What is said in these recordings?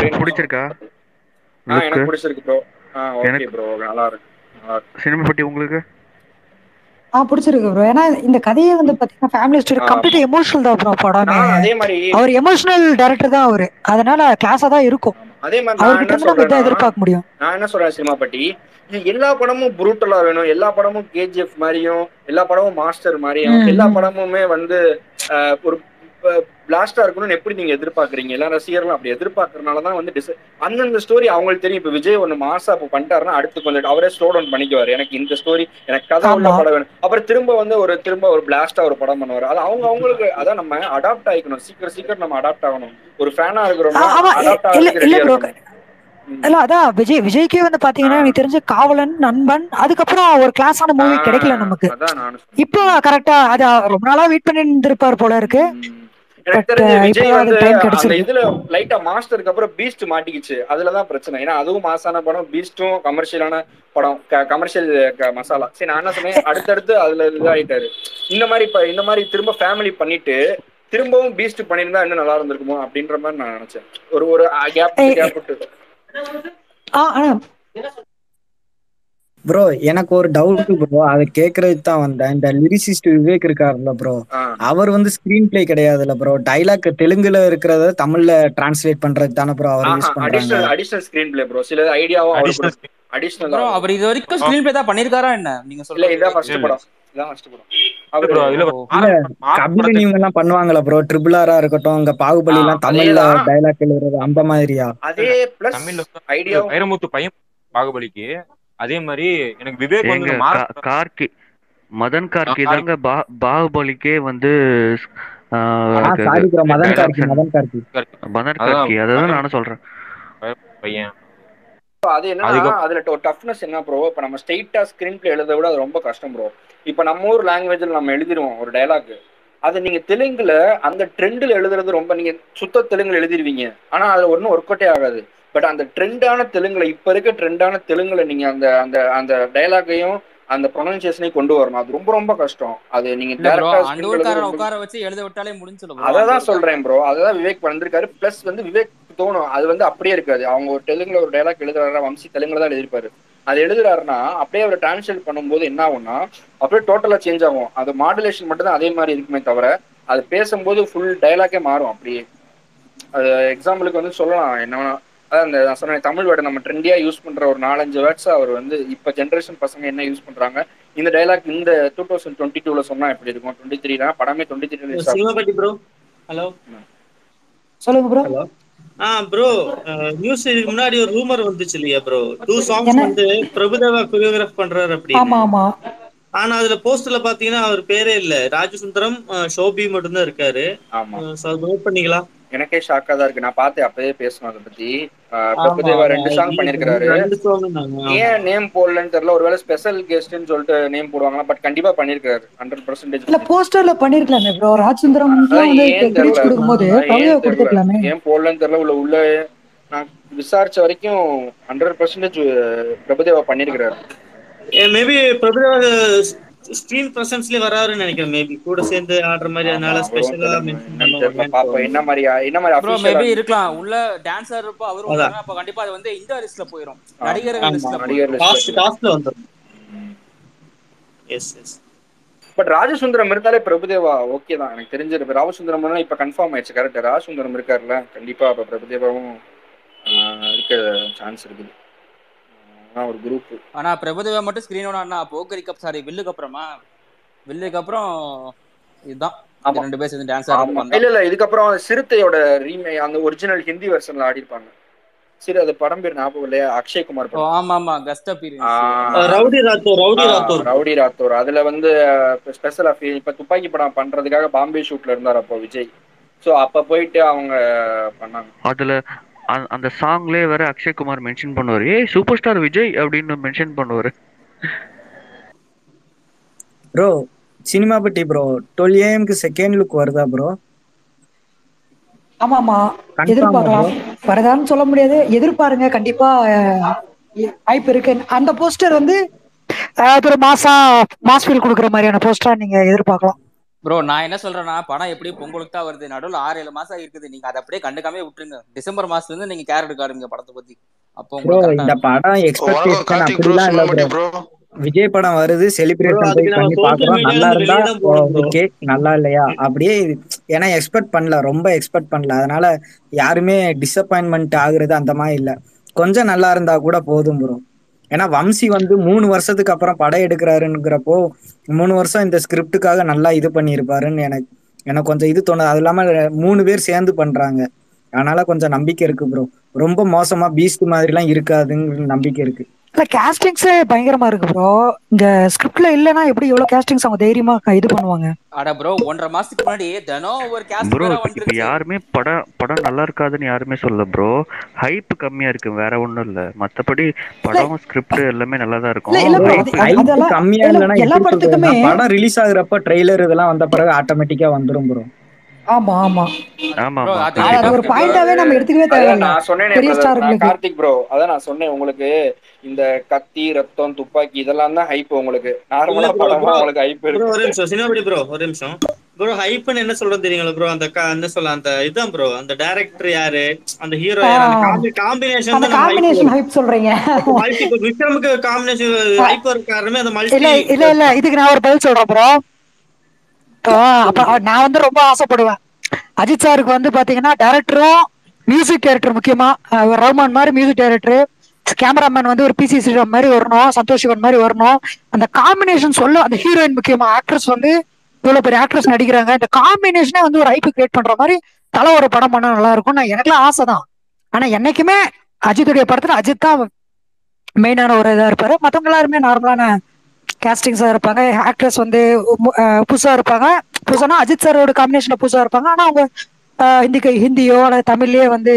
நிமிஷம். பிடிச்சிருக்கா ஆ லுக்கு எனக்கு பிடிச்சிருக்கு ப்ரோ ஆ ஓகே எனக்கு- ப்ரோ நல்லா இருக்கு நல்லா இருக்கு சினிமா பட்டி உங்களுக்கு ஆ பிடிச்சிருக்கு ப்ரோ ஏன்னா இந்த கதையே வந்து பாத்தீங்கன்னா ஃபேமிலி ஸ்டோரி ஆமா. கம்ப்ளீட் எமோஷனல் தான் ப்ரோ படமே நான் அதே மாதிரி அவர் எமோஷனல் டைரக்டர் தான் அவரு அதனால கிளாஸா தான் இருக்கும் அதே மாதிரி நான் அவர்கிட்ட என்ன இருந்து நம்ம இதான் சொல்றேன்னா எதிர்பார்க்க முடியும் நான் என்ன சொல்றேன் சினிமா பட்டி இது எல்லா படமும் புரூட்டலா வேணும் எல்லா படமும் கேஜிஎஃப் மாதிரியும் எல்லா படமும் மாஸ்டர் மாதிரியும் ம், எல்லா ம். படமுமே வந்து அஹ், ஒரு பிளாஸ்டா இருக்கணும்னு எப்படி நீங்க எதிர்பார்க்கறீங்க எல்லா ரசிகர்களும் அப்படி எதிர்பார்க்கறதுனால தான் வந்து டிச அந்தந்த ஸ்டோரி அவங்களுக்கு தெரியும் இப்ப விஜய் ஒன்னு மாசா இப்போ பண்ணிட்டாருன்னா அடுத்து கொஞ்சம் அவரே ஸ்லோ டவுன் பண்ணிக்குவாரு எனக்கு இந்த ஸ்டோரி எனக்கு கதை உள்ள ஆமா. படம் வேணும் அப்புறம் திரும்ப வந்து ஒரு திரும்ப ஒரு பிளாஸ்டா ஒரு படம் பண்ணுவாரு அது அவங்க அவங்களுக்கு அதான் நம்ம அடாப்ட் ஆயிக்கணும் சீக்கிரம் சீக்கிரம் நம்ம அடாப்ட் ஆகணும் ஒரு ஃபேனா இருக்கிறோம்னா ஆ, ஆமா, இ- அடாப்ட் இல்ல- ஆகிறதுக்கு இல்ல ரெடியா bro. இருக்கணும் ம். இல்ல அதான் விஜய் விஜய்க்கே வந்து பாத்தீங்கன்னா ஆ. எனக்கு தெரிஞ்ச காவலன் நண்பன் அதுக்கப்புறம் ஒரு கிளாஸான மூவி ஆ, கிடைக்கல நமக்கு அதான் நானும் சொல்றேன். இப்போ கரெக்டா அது ரொம்ப நாளா வெயிட் பண்ணி இருந்திருப்பார் போல இருக்கு ம். எனக்கு But, தெரிஞ்சு uh, விஜய் இப்பதான் வந்து அதுக்கு time அந்த கிடைச்சிருக்கு. இதுல லைட்டா மாஸ்டருக்கு அப்புறம் பீஸ்ட் மாட்டிக்கிச்சு அதுலதான் பிரச்சனை ஏன்னா அதுவும் மாசான படம் பீஸ்டும் கமர்ஷியலான படம் கமர்ஷியல் மசாலா சரி நான் என்ன சொன்னேன் அடுத்தடுத்து அதுல இதாயிட்டாரு இந்த மாதிரி இப்ப இந்த மாதிரி திரும்ப ஃபேமிலி பண்ணிட்டு திரும்பவும் பீஸ்ட் பண்ணியிருந்தா இன்னும் நல்லா இருந்திருக்குமோ அப்படின்ற மாதிரி நான் நினைச்சேன் ஒரு ஒரு கேப் ஏய், கேப் விட்டு ஆ ஆனா ப்ரோ எனக்கு ஒரு டவுட் ப்ரோ அதை கேக்குறதுக்கு தான் வந்தேன் இந்த லிரிசிஸ்ட் விவேக் இருக்காருல்ல ப்ரோ ஆ. அவர் வந்து ஸ்கிரீன் பிளே கிடையாதுல்ல ப்ரோ டைலாக் தெலுங்குல இருக்கிறத தமிழ்ல டிரான்ஸ்லேட் பண்றதுக்கு தானே ப்ரோ அவர் யூஸ் பண்றாங்க additional additional screen play bro சில ஐடியாவும் அடிஷனல் அடிஷனல் ப்ரோ அவர் இது வரைக்கும் ஸ்கிரீன் பிளே தான் பண்ணிருக்காரா என்ன நீங்க இல்ல சொல்ல இதான் ஃபர்ஸ்ட் இல்ல. படம் இதான் ஃபர்ஸ்ட் படம் ப்ரோ அவரு இல்ல ஓ. கபிலன் இவங்க எல்லாம் பண்ணுவாங்கல்ல ப்ரோ ட்ரிபிள் ஆரா இருக்கட்டும் இங்க பாகுபலி எல்லாம் ஆ, தமிழ்ல அதேதான். டைலாக் எழுதுறது அந்த மாதிரியா அதே பிளஸ் தமிழ்ல ஐடியாவும் வைரமுத்து பையன் பாகுபலிக்கு அதே மாதிரி எனக்கு விவேக் வந்து எங்க இந்த மார்க் கா- கார்கி மதன் கார்கி ஆ, தாங்க பா பாகுபலிக்கே வந்து ஆ, ஆ க- sorry bro Madhan dialogues Karky Madhan Karky Madhan அதான் கார்கி அதான் நானும் சொல்றேன் பையன் அது என்னன்னா அதுக்கு- அதுல ஒரு டஃப்னஸ் என்ன ப்ரோ இப்ப நம்ம ஸ்ட்ரெயிட்டா ஸ்கிரீன் பிளே எழுத விட அது ரொம்ப கஷ்டம் ப்ரோ இப்ப நம்ம ஊர் லாங்குவேஜ்ல நம்ம எழுதிருவோம் ஒரு டயலாக் அது நீங்க தெலுங்குல அந்த ட்ரெண்ட்ல எழுதுறது ரொம்ப நீங்க சுத்த தெலுங்குல எழுதிருவீங்க ஆனா அது ஒன்றும் ஒர்க் அவுட்டே ஆகாது பட் அந்த ட்ரெண்டான தெலுங்குல இப்ப இருக்க ட்ரெண்டான தெலுங்குல நீங்க அந்த அந்த அந்த டயலாகையும் அந்த ப்ரொனன்சியேஷனையும் கொண்டு வரணும் அது ரொம்ப ரொம்ப கஷ்டம் அது நீங்க இல்ல ப்ரோ டேரக்டா அந்த ஊர்க்காரனை உட்கார வச்சு எழுத விட்டாலே முடிஞ்சிடும் bro. அததான் சொல்றேன் ப்ரோ அததான் விவேக் வந்திருக்காரு பிளஸ் வந்து விவேக் தோணும் அது வந்து அப்படியே இருக்காது அவங்க ஒரு தெலுங்குல ஒரு டைலாக் எழுதுறாரு வம்சி தெலுங்குல தான் எழுதிருப்பாரு அது எழுதுறாருன்னா அப்படியே அவர் டிரான்ஸ்லேட் பண்ணும்போது என்ன ஆகும்னா அப்படியே டோட்டலா சேஞ்ச் ஆகும் அது மாடுலேஷன் மட்டும் தான் அதே மாதிரி இருக்குமே தவிர அது பேசும்போது ஃபுல் டைலாக்கே மாறும் அப்படியே அது எக்ஸாம்பிளுக்கு வந்து சொல்லலாம் என்ன வேணா அதான் இந்த நான் சொன்னேன் தமிழ் வேர்டை நம்ம ட்ரெண்டியா யூஸ் பண்ற ஒரு நாலஞ்சு வேர்ட்ஸ் அவர் வந்து இப்ப ஜென்ரேஷன் பசங்க என்ன யூஸ் பண்றாங்க இந்த டைலாக் இந்த டூ தௌசண்ட் டுவெண்ட்டி டூல சொன்னா எப்படி இருக்கும் டுவெண்ட்டி த்ரீ படமே twenty three Sivapathi bro hello சொல்லுங்க ப்ரோ ஹலோ ஆ ப்ரோ நியூஸ் இதுக்கு முன்னாடி ஒரு ரூமர் வந்துச்சு இல்லையா ப்ரோ டூ சாங்ஸ் என்ன? வந்து பிரபுதேவா கொரியோகிராஃப் பண்றாரு ஆமா அப்படின்னு ஆமா ஆனா அதுல போஸ்டர்ல பாத்தீங்கன்னா அவர் பேரே இல்ல ராஜசுந்தரம் அஹ், ஷோபி மட்டும்தான் இருக்காரு ஆமா நோட் பண்ணீங்களா எனக்கே ஷாக்கா தான் இருக்கு நான் பார்த்தேன் அப்பவே பேசணும் அதை பத்தி ஆஹ் ஆமா, பிரபுதேவா ஆமா. ரெண்டு சாங் பண்ணிருக்காரு ரெண்டு சாங் தாங்க ஆமா. ஏன் நேம் போடலன்னு தெரியல ஒருவேளை ஸ்பெஷல் கெஸ்ட்னு சொல்லிட்டு நேம் போடுவாங்களா பட் கண்டிப்பா பண்ணிருக்காரு ஹண்ட்ரட் இல்ல பர்சன்டேஜ் போஸ்டர்ல பண்ணிருக்கலாமே ப்ரோ ராஜசுந்தரம் அதான் வந்து ஏன் கிரெடிட்ஸ் தெரியல கொடுக்கும்போது அதான் பழைய ஏன் தெரியல கொடுத்துருக்கலாமே ஏன் போடலன்னு தெரியல உள்ள உள்ள நான் விசாரிச்ச வரைக்கும் ஹண்ட்ரட் பர்சன்டேஜ் பிரபுதேவா பண்ணிருக்காரு மேபி பிரபுதேவா ஸ்கிரீன் பிரசன்ஸ்லயே வராருன்னு நினைக்கிறேன் மேபி கூட சேர்ந்து ஆடுற மாதிரி அதனால ஸ்பெஷலா மென்ஷன் என்னன்னு தெரியல பாப்போம் பண்ணுவாங்க என்ன மாதிரி என்ன மாதிரி ப்ரோ மேபி அபிஷியல் இருக்கலாம் உள்ள டான்சர் இருப்போ அவரும் அதான். வருவாங்க. அப்ப கண்டிப்பா அது வந்து இந்த லிஸ்ட்ல போயிடும் நடிகர்கள் ஆமா லிஸ்ட்ல நடிகர் போயிடும் காஸ்ட் காஸ்ட்ல வந்துடும் எஸ் எஸ் பட் ராஜசுந்தரம் இருந்தாலே பிரபுதேவா ஓகே தான் எனக்கு தெரிஞ்சிருக்கு ராஜசுந்தரம் இப்ப கன்ஃபார்ம் ஆயிடுச்சு கரெக்ட் ராஜசுந்தரம் இருக்காருல்ல கண்டிப்பா அப்ப பிரபுதேவாவும் ஆஹ், இருக்க சான்ஸ் இருக்குது ஆஹ், ஒரு குரூப் ஆனா பிரபுதேவா மட்டும் ஸ்கிரீனோட அண்ணா போக்கரிக்கு அப் சாரி வில்லுக்கு அப்புறமா வில்லுக்கு அப்புறம் இதுதான் ஆமா. இந்த ரெண்டு பேர் சேர்ந்து டான்ஸ் ஆமா ஆடுறது இல்ல இல்ல இதுக்கப்புறம் சிறுத்தையோட ரீமே அந்த ஒரிஜினல் ஹிந்தி வெர்ஷன்ல ஆடி இருப்பாங்க சரி அது படம் பேர் ஞாபகம் இல்லையா அக்ஷய் குமார் ஓ படம் ஆமா ஆமா கஸ்ட் ஆ. அப்பீரியன்ஸ் ரவுடி ராத்தோர் ரவுடி ஆ, ராத்தோர் ரவுடி ராத்தோர் அதுல வந்து ஸ்பெஷல் இப்ப துப்பாக்கி படம் பண்றதுக்காக பாம்பே ஷூட்ல இருந்தார் அப்போ விஜய் சோ அப்ப போயிட்டு அவங்க பண்ணாங்க அதுல அ- அந்த சாங்லயே வேற அக்ஷய் குமார் மென்ஷன் பண்ணுவாரு ஏய் சூப்பர் ஸ்டார் விஜய் அப்படின்னு மென்ஷன் பண்ணுவாரு bro cinema Patti bro twelve ஏஎம்க்கு செகண்ட் லுக் வருதா ப்ரோ ஆமா ஆமா Confirm எதிர்பார்க்கலாம் வரதான்னு சொல்ல முடியாது எதிர்பாருங்க கண்டிப்பா அஹ், வாய்ப்பு இருக்கு அந்த போஸ்டர் வந்து அஹ், அது ஒரு மாசா மாஸ் ஃபீல் கொடுக்குற மாதிரியான போஸ்டரா நீங்க எதிர்பார்க்கலாம் ப்ரோ நான் என்ன சொல்றேன்னா படம் எப்படியும் பொங்கலுக்கு தான் வருது நடுவில் ஆறு ஏழு மாசம் இருக்குது நீங்க அதை அப்படியே கண்டுக்காம விட்டுருங்க டிசம்பர் மாசத்துல இருந்து நீங்க கேர் எடுக்காருங்க படத்தை பத்தி அப்போ ப்ரோ உங்களுக்கு இந்த கரெக்டா படம் வணக்கம் எக்ஸ்பெக்டேஷன் கார்த்திக் ப்ரோ அப்படிலாம் இல்ல சொல்ல மாட்டேன் ப்ரோ ப்ரோ விஜய் படம் வருது செலிப்ரேட் ப்ரோ பண்றது அதுக்கு நம்ம பண்ணி சோசியல் பாக்குறோம் மீடியால நல்லா இருந்து இருந்தா வெளியே தான் போகணும் ப்ரோ ஓகே நல்லா இல்லையா அப்படியே இது- ஏன்னா எக்ஸ்பெக்ட் பண்ணல ரொம்ப எக்ஸ்பெக்ட் பண்ணல அதனால யாருமே டிசப்பாயின்மெண்ட் ஆகுறது அந்த மாதிரி இல்ல கொஞ்சம் நல்லா இருந்தா கூட போதும் ப்ரோ ஏன்னா வம்சி வந்து மூணு வருஷத்துக்கு அப்புறம் படம் எடுக்கிறாருங்கிறப்போ மூணு வருஷம் இந்த ஸ்கிரிப்டுக்காக நல்லா இது பண்ணியிருப்பாருன்னு எனக்கு எனக்கு கொஞ்சம் இது தோணுது அது இல்லாம மூணு பேர் சேர்ந்து பண்றாங்க அதனால கொஞ்சம் நம்பிக்கை இருக்கு ப்ரோ ரொம்ப மோசமா பீஸ்ட் மாதிரி எல்லாம் இருக்காதுன்னு நம்பிக்கை இருக்கு இல்ல கேஸ்டிங்ஸே பயங்கரமா இருக்கு ப்ரோ இந்த ஸ்கிரிப்ட்ல இல்லனா எப்படி இவ்வளவு கேஸ்டிங்ஸ் அவங்க தைரியமா இது பண்ணுவாங்க அட ப்ரோ ஒன்றரை மாசத்துக்கு முன்னாடி தினம் ஒரு கேஸ்ட் ப்ரோ பேரா இப்போ வந்துருச்சு யாருமே படம் படம் நல்லா இருக்காதுன்னு யாருமே சொல்ல ப்ரோ ஹைப் கம்மியா இருக்கு வேற ஒண்ணும் இல்ல மத்தபடி படம் ஸ்கிரிப்ட் எல்லாமே நல்லா தான் இல்ல இருக்கும் இல்ல ப்ரோ ஹைப் அது அது- ஹைப் அதெல்லாம் கம்மியா இல்ல இல்லைன்னா எல்லா எப்படி படத்துக்குமே சொல்றதுன்னா படம் ரிலீஸ் ஆகுறப்ப ட்ரெய்லர் இதெல்லாம் வந்த பிறகு ஆட்டோமேட்டிக்கா வந்துரும் ப்ரோ ஆமா ஆமா ஆமா ப்ரோ ஆமா அது அது அது கண்டிப்பா ஒரு பாயிண்டாவே நம்ம எடுத்துக்கவே அதான் தேவையில்ல நான் சொன்னேனே பெரிய பிரதர் நான் ஸ்டார்களுக்கு கார்த்திக் ப்ரோ அதான் நான் சொன்னேன் உங்களுக்கு இந்த கத்தி ரத்தம் துப்பாக்கி இதெல்லாம் தான் ஹைப் உங்களுக்கு இல்ல நார்மலா ப்ரோ படமா ப்ரோ உங்களுக்கு ஹைப் ப்ரோ இருக்கு ஒரு நிமிஷம் சினிமாபடி ப்ரோ ஒரு நிமிஷம் ப்ரோ ஹைப்னு என்ன சொல்றது தெரியுங்களா ப்ரோ அந்த க- என்ன சொல்ல அந்த இதுதான் ப்ரோ அந்த டைரக்டர் யாரு அந்த ஹீரோ ஆ, யாரு அந்த காம்பி காம்பினேஷன் அந்த தான் நம்ம ஹைப் காம்பினேஷன் ஹைப் சொல்றீங்க இப்போ மல்டி இப்போ விக்ரமுக்கு காம்பினேஷன் ஆ, ஹைப் வர காரணமே அந்த இல்ல மல்டி இல்ல இல்ல இதுக்கு நான் ஒரு பதில் சொல்றேன் ப்ரோ அப்ப நான் வந்து ரொம்ப ஆசைப்படுவேன் அஜித் சாருக்கு வந்து பாத்தீங்கன்னா டேரக்டரும் மியூசிக் டைரக்டர் முக்கியமா அஹ் ரஹ்மான் மாதிரி மியூசிக் டைரக்டர் கேமராமேன் வந்து ஒரு பிசி ஸ்ரீராம் மாதிரி வரணும் சந்தோஷ் சிவன் மாதிரி வரணும் அந்த காம்பினேஷன் சொல்ல அந்த ஹீரோயின் முக்கியமா ஆக்ட்ரஸ் வந்து இவ்வளவு பெரிய ஆக்ட்ரஸ் நடிக்கிறாங்க இந்த காம்பினேஷனே வந்து ஒரு ஐபி கிரியேட் பண்ற மாதிரி தலை ஒரு படம் பண்ணா நல்லா இருக்கும் நான் எனக்குலாம் ஆசை தான் ஆனா என்னைக்குமே அஜித்துடைய படத்துல அஜித் தான் மெயினான ஒரு இதா இருப்பாரு மத்தவங்க எல்லாருமே நார்மலான கேஸ்டிங்ஸா இருப்பாங்க ஆக்ட்ரஸ் வந்து மு- அஹ் புதுசா இருப்பாங்க புதுசானா அஜித் சாரோட காம்பினேஷன்ல புதுசா இருப்பாங்க ஆனா அவங்க அஹ் ஹிந்திக்கு ஹிந்தியோ அல்லது தமிழ்லயே வந்து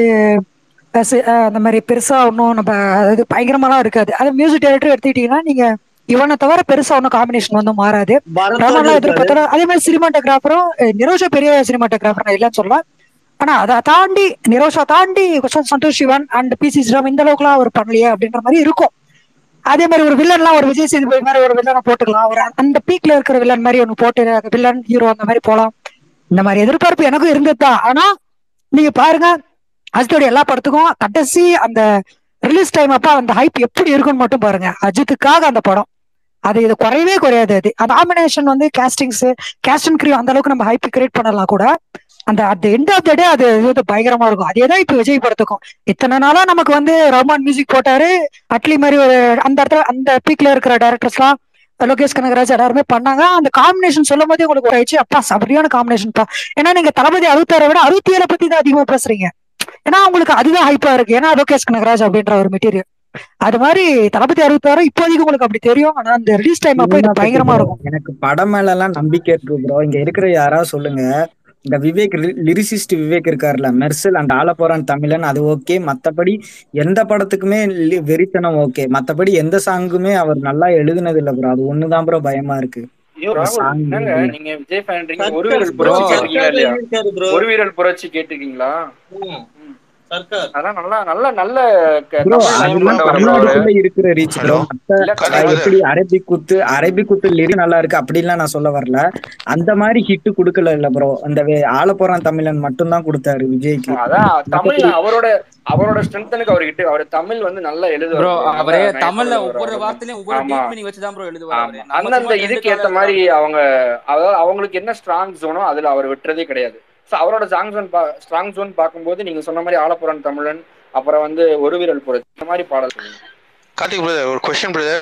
அஹ் சி- அஹ் அந்த மாதிரி பெருசா ஒன்றும் நம்ம அதாவது பயங்கரமாலாம் இருக்காது அது மியூசிக் டைரக்டர் எடுத்துக்கிட்டீங்கன்னா நீங்க இவனை தவிர பெருசா ஒன்றும் காம்பினேஷன் வந்து மாறாது பரத்வாஜ் ரமன்லாம் இருக்காரு எதிர்பார்த்தாலும் அதே மாதிரி சினிமாட்டோகிராஃபரும் நிரோஷா பெரிய சினிமாட்டோகிராஃபர் நான் இல்லைன்னு சொல்லலாம் ஆனா அதை தாண்டி நிரோஷா தாண்டி கொஞ்சம் Santosh Sivan and P C Sriram இந்த அளவுக்குலாம் அவர் பண்ணலையே அப்படின்ற மாதிரி இருக்கும் அதே மாதிரி ஒரு வில்லன்லாம் ஒரு விஜய் சேதுபதி மாதிரி ஒரு வில்லனை போட்டுக்கலாம் ஒரு அந்த பீக்ல இருக்கிற வில்லன் மாதிரி ஒன்று போட்டு வில்லன் ஹீரோ அந்த மாதிரி போலாம் இந்த மாதிரி எதிர்பார்ப்பு எனக்கும் இருந்தது தான் ஆனா நீங்க பாருங்க அஜித்தோட எல்லா படத்துக்கும் கடைசி அந்த ரிலீஸ் டைம் அப்ப அந்த ஹைப் எப்படி இருக்குன்னு மட்டும் பாருங்க அஜித்துக்காக அந்த படம் அது இது குறையவே குறையாது அது அந்த நாமினேஷன் வந்து கேஸ்டிங்ஸ் கேஸ்ட் அண்ட் கிரியூ அந்த அளவுக்கு நம்ம ஹைப் கிரியேட் பண்ணலாம் கூட அந்த at end of the day அது இது பயங்கரமா இருக்கும் அதே தான் இப்ப விஜய் படத்துக்கும் இத்தனை நாளா நமக்கு வந்து ரஹ்மான் மியூசிக் போட்டாரு அட்லி மாதிரி ஒரு அந்த இடத்துல அந்த பீக்ல இருக்கிற டேரக்டர்ஸ்லாம் லோகேஷ் கனகராஜ் எல்லாருமே பண்ணாங்க அந்த காம்பினேஷன் சொல்லும் போதே உங்களுக்கு ஒரு ஆயிடுச்சு அப்பா சரியான காம்பினேஷன் பா ஏன்னா நீங்க தளபதி அறுபத்தாறை விட அறுபத்தி ஏழை பத்தி தான் அதிகமா பேசுறீங்க ஏன்னா உங்களுக்கு அதுதான் ஹைப்பா இருக்கு ஏன்னா லோகேஷ் கனகராஜ் அப்படின்ற ஒரு மெட்டீரியல் அது மாதிரி தளபதி அறுபத்தாறு இப்போதைக்கு உங்களுக்கு அப்படி தெரியும் ஆனா அந்த ரிலீஸ் டைம் அப்போ இது சினிமா பத்தி பயங்கரமா bro, இருக்கும் எனக்கு படம் மேல எல்லாம் நம்பிக்கை இருக்கு ப்ரோ இங்க இருக்கிற யாராவது சொல்லுங்க இந்த விவேக் லிரிசிஸ்ட் விவேக் இருக்காருல்ல மெர்சல் அந்த ஆள போறான் தமிழன் அது ஓகே மத்தபடி எந்த படத்துக்குமே லி- வெறித்தனம் ஓகே மத்தபடி எந்த சாங்குமே அவர் நல்லா எழுதுனது இல்ல ப்ரோ அது ஒண்ணுதான் ப்ரோ பயமா இருக்கு ஐயோ ராகுல் சாங் என்னங்க இல்ல நீங்க விஜய் ஃபேன்றீங்க ஒரு சர்க்கார் வீரல் ப்ரோ புரட்சி கேட்டிருக்கீங்களா சர்க்கார் இல்லையா எழுதியிருக்காரு ப்ரோ ஒரு வீரல் புரட்சி கேட்டிருக்கீங்களா ம். சர்க்கார் அதான் நல்லா நல்ல நல்ல க- ப்ரோ தமிழ் நயம் அதெல்லாம் கொண்டவர் bro அவரு தமிழ்நாடுக்குள்ள இருக்கிற ரீச் ப்ரோ ஹலோ மத்த இல்ல கார்த்திக் அஹ், பிரதர் எப்படி Arabic Kuthu Arabic Kuthu lyric நல்லா இருக்கு அப்படின்லாம் நான் சொல்ல வரல அந்த மாதிரி ஹிட் கொடுக்கல இல்ல ப்ரோ அந்த வே- ஆள போறான் தமிழன் மட்டும்தான் கொடுத்தாரு விஜய்க்கு அதான் தமிழ் மத்தபடி அவரோட அவரோட ஸ்ட்ரென்த்தனுக்கு அவர் கிட்ட அவர் தமிழ் வந்து நல்லா எழுதுவார் ப்ரோ bro நல்ல அவரே நயத்தோட தமிழ்ல எழுதுவார் ஒவ்வொரு அவர் வார்த்தையிலும் ஒவ்வொரு ஆமா டீப் மீனிங் வச்சு தான் ப்ரோ எழுதுவார் அவரு ஆமா நம்ம சும்மா அந்தந்த ட்ரெண்டுக்காக இதுக்கு ஏத்த மாதிரி எழுதுறாரு அவங்க அதாவது அவங்களுக்கு என்ன ஸ்ட்ராங் ஜோனோ அதுல அவர் விட்டுறதே கிடையாது ஸோ அவரோட ஸ்ட்ராங் ஜோன் ஸ்ட்ராங் ஜோன் பார்க்கும்போது நீங்க சொன்ன மாதிரி ஆலப்புறான் தமிழன் அப்புறம் வந்து ஒரு வீரல் புரட்சி இந்த மாதிரி பாடல் சொல்லுங்க கார்த்திக் பிரதர் ஒரு கொஸ்டின் பிரதர்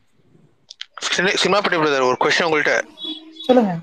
சினிமாப்பட்டி பிரதர் ஒரு கொஸ்டின் உங்கள்கிட்ட சொல்லுங்க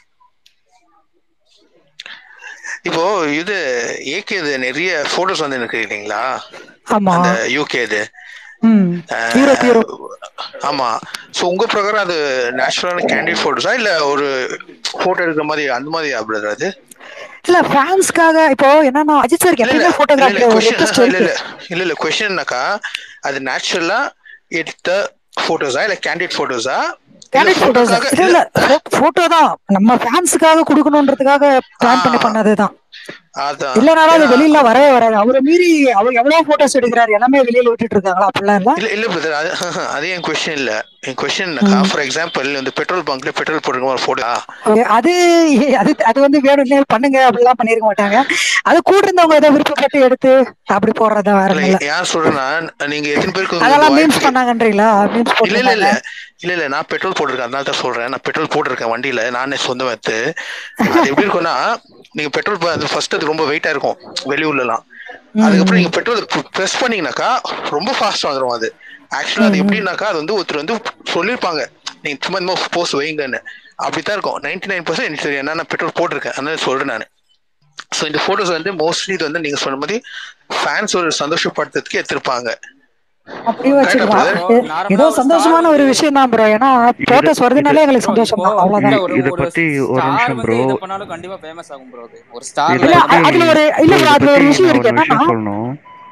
இப்போ இது ஏகே இது நிறைய போட்டோஸ் வந்து எனக்கு இல்லைங்களா ஆமா அந்த யூகே இது ம் யூரோப் யூரோப் ஆமா சோ உங்க பிரகாரம் அது நேச்சுரலான கேண்டிட் போட்டோஸா இல்ல ஒரு போட்டோ எடுக்கிற மாதிரி அந்த மாதிரியா பிரதர் அது இல்ல ஃபேன்ஸ்க்காக இப்போ என்னன்னா அஜித் சாருக்கு இல்ல இல்ல எப்பயுமே இல்ல போட்டோகிராஃபி இல்ல ஒரு கொஸ்டின் இன்ட்ரெஸ்ட் இல்ல இருக்கு இல்ல இல்ல இல்ல கொஸ்டின்னாக்கா அது நேச்சுரலா எடுத்த போட்டோஸா இல்ல கேண்டிட் போட்டோஸா இல்ல கேண்டிட் போட்டோஸ் போட்டோக்காக இல்ல இல்ல இல்ல போட்டோ தான் நம்ம ஃபேன்ஸுக்காக கொடுக்கணுன்றதுக்காக பிளான் பண்ணி ஆஹ் பண்ணதுதான் அதான் இல்லனாலும் அது ஏன்னா வெளியில வரவே வராது அவரை மீறி அவர் எவ்வளவு போட்டோஸ் எடுக்கிறாரு எல்லாமே வெளியில விட்டுட்டு இருக்காங்களா அப்படிலாம் இல்ல இல்ல இல்ல பிரதர் அது அது என் கொஸ்டின் இல்ல என் கொஸ்டின் என்னக்கா ம். ஃபார் எக்ஸாம்பிள் இந்த பெட்ரோல் பங்க்ல பெட்ரோல் போட்டுருக்க ஒரு போட்டோ Okay, அது அது அது வந்து வேணும்னே பண்ணுங்க அப்படிலாம் பண்ணிருக்க மாட்டாங்க அது கூட இருந்தவங்க ஏதோ விருப்பப்பட்டு எடுத்து அப்படி போடுறதா வேற இல்ல இல்ல ஏன் சொல்றேன்னா நீங்க எத்தனை பேருக்கு வந்து அதெல்லாம் மீம்ஸ் வாய்ப்பு பண்ணாங்கன்றீங்களா மீம்ஸ் இல்ல இல்ல இல்ல போட்டிருந்தாங்க இல்ல இல்ல நான் பெட்ரோல் போட்டிருக்கேன் அதனால தான் சொல்றேன் நான் பெட்ரோல் போட்டிருக்கேன் வண்டியில நானே சொந்தம் எடுத்து அது எப்படி இருக்கும்னா நீங்க பெட்ரோல் அது ஃபர்ஸ்ட் அது ரொம்ப வெயிட்டா இருக்கும் வெளியூர்ல எல்லாம் ம், அதுக்கப்புறம் ம், நீங்க பெட்ரோல் ப்ரெஸ் பண்ணீங்கன்னாக்கா ரொம்ப ஃபாஸ்ட் வந்துடும் அது ஆக்சுவலா அது ம், ம். எப்படின்னாக்கா அது வந்து ஒருத்தர் வந்து சொல்லியிருப்பாங்க நீங்க சும்மா இந்த போஸ்ட் வைங்கன்னு அப்படித்தான் இருக்கும் நைன்டி நைன் பர்சன்ட் எனக்கு தெரியும் ஏன்னா நான் பெட்ரோல் போட்டிருக்கேன் அதனால சொல்றேன் நான் ஸோ இந்த போட்டோஸ் வந்து மோஸ்ட்லி இது வந்து நீங்க சொன்ன மாதிரி ஃபேன்ஸ் ஒரு சந்தோஷப்படுத்துறதுக்கு எடுத்திருப்பாங்க அப்படியும் கரெக்டா வச்சுக்கலாம் பிரதர் ஏ- நார்மலா ஏதோ ஒரு ஸ்டார் சந்தோஷமான ஒரு வந்து விஷயம் தான் ப்ரோ ஏன்னா இது போட்டோஸ் இது வருதுனாலே எங்களுக்கு ப்ரோ சந்தோஷம் இப்போ தான் அவ்வளவுதான் இல்ல இ- ஒரு இத ஒரு பத்தி ஒரு ஸ்டார் நிமிஷம் வந்து ப்ரோ எது பண்ணாலும் கண்டிப்பா ஃபேமஸ் ஆகும் ப்ரோ அது ஒரு இத ஸ்டார்ல இல்ல பத்தி அ- அதுல ஒரு இல்ல ப்ரோ ப்ரோ இத அதுல ஒரு பத்தி விஷயம் நான் இருக்கு ஒரு என்னன்னா விஷயம் சொல்லணும்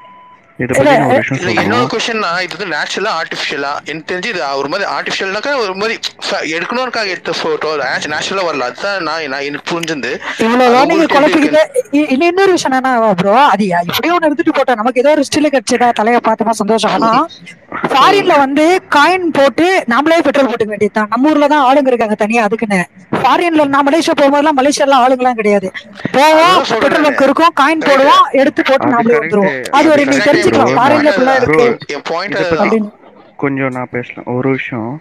இத இல்ல பத்தி நான் ஒரு விஷயம் இல்ல என்னோட சொல்லணும் கொஸ்டின்னா இது வந்து நேச்சுரலா ஆர்டிஃபிஷியலா எனக்கு தெரிஞ்சு இது ஒரு மாதிரி ஆர்டிஃபிஷியல்னாக்கா ஒரு மாதிரி ஃப- எடுக்கணும்னுக்காக எடுத்த போட்டோ நேச்சுரலா வரல அதுதான் நான் நான் எனக்கு புரிஞ்சிருந்து அது இவ்வளவுதான் நீங்க உங்களுக்கு எப்படி இருக்கு குழப்பிக்கிட்டு இ- இன்னும் இன்னொரு விஷயம் என்ன ப்ரோ அது இப்படியே ஒண்ணு எடுத்துட்டு போட்டோம் நமக்கு ஏதோ ஒரு ஸ்டில் கிடைச்சதா தலைய பார்த்தோமா சந்தோஷம் ஆனா ஃபாரின்ல வந்து காயின் போட்டு நாமளே பெட்ரோல் போட்டுக்க வேண்டியதுதான் நம்ம ஊர்ல தான் ஆளுங்க இருக்காங்க தனியா அதுக்குன்னு ஃபாரின்ல நான் மலேசியா போகும்போதெல்லாம் மலேசியால ஆளுங்கலாம் கிடையாது போவோம் அதுதான் சொல்றேன் பெட்ரோல் நானு பங்க் இருக்கும் காயின் கரெக்ட் போடுவோம் எடுத்து போட்டு அது நாமளே கரெக்ட் வந்துருவோம் அது அது ஒரு நீங்க கரெக்ட் எக்ஸாக்ட்லி ப்ரோ தெரிஞ்சுக்கலாம் என் ஃபாரின்ல பாயிண்ட் இப்படிலாம் அதுதான் ப்ரோ இருக்கு என் பாயிண்ட் இத அதுதான் பத்தி அப்படின்னு கொஞ்சம் நான் பேசலாம் ஒரு விஷயம்